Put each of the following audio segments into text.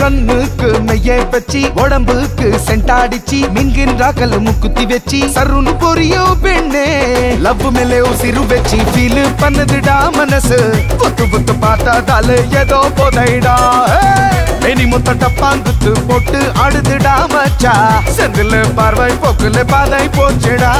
கண்ணுக்கு மெய்ய வச்சு உடம்புக்கு சென்டாடிச்சு மின்கின்றா கல்லு முக்குத்தி வச்சு சருன்னு பொரியோ பெண்ணே லவ் மேலே உசிறு வச்சு ஃபீல் பண்ணுதுடா மனசு புத்து புத்து பார்த்தாதால ஏதோ போதைடா மேனி முத்த டப்பாங்குத்து போட்டு ஆடுதுடா மச்சா செந்தில் பார்வை போக்குல பாதை போச்சுடா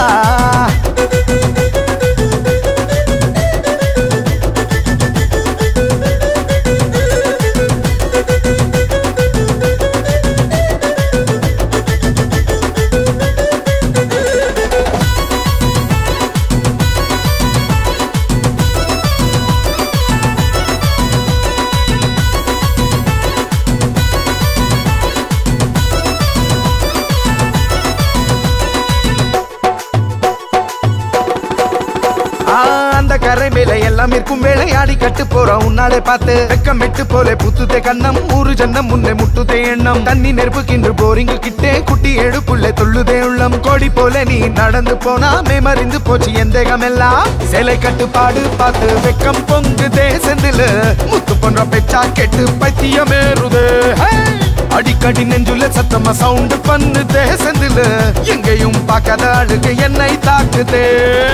ஆ, அந்த கரை மேல எல்லாம் இருக்கும் வேளையாடி கட்டு போறோம் உன்னாலே பார்த்து வெக்கம் விட்டு போல புத்துதே கண்ணம் ஊரு ஜன்னம் முன்னே முட்டுதே எண்ணம் தண்ணி நெருப்புக்கின்று போரிங்கு கிட்டே குட்டி எடுப்புள்ளே துள்ளுதே உள்ளம் கோடி போல நீ நடந்து போனா மேமறிந்து போச்சு எந்தேகம் எல்லாம் சேலை கட்டுப்பாடு பார்த்து வெக்கம் பொங்குதே செந்தில் முத்து போன்ற பெச்சா கெட்டு பைத்தியமேறுதே ஹே! அடிக்கடி நெஞ்சுல சத்தமா சவுண்ட் பண்ணுதே செந்தில் எங்கேயும் பார்க்காத அழுகு என்னை தாக்குதே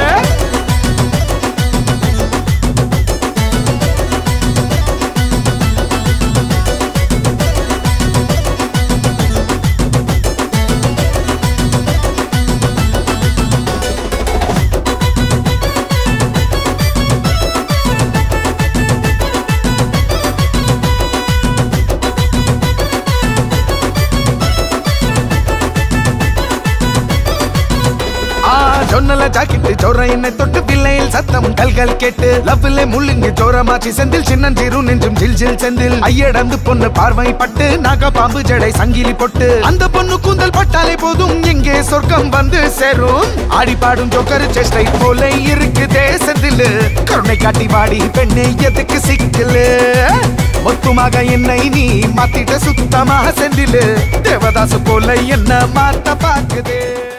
ஆ சொன்னல ஜாக்கெட்டு சோற என்னை தொட்டு பிள்ளையில் சத்தம் கல்கள் கேட்டு லவ்ல முள்ளுங்க சோரமாச்சி செந்தில் சின்னஞ்சிறு நெஞ்சும் ஜில் ஜில் செந்தில் ஐயடந்து பொண்ணு பார்வை பட்டு நாக பாம்பு ஜடை சங்கிலி பொட்டு அந்த பொண்ணு கூந்தல் பட்டாலே போதும் எங்கே சொர்க்கம் வந்து சேரும் ஆடி பாடும் ஜோக்கர் சேஷ்டை போல இருக்குதே செந்தில் கருணை காட்டி வாடி பெண்ணை எதுக்கு சிக்கலு மொத்தமாக என்னை நீ மாத்திட்ட சுத்தமாக செந்தில் தேவதாசு போல என்ன மாத்த பாக்குதே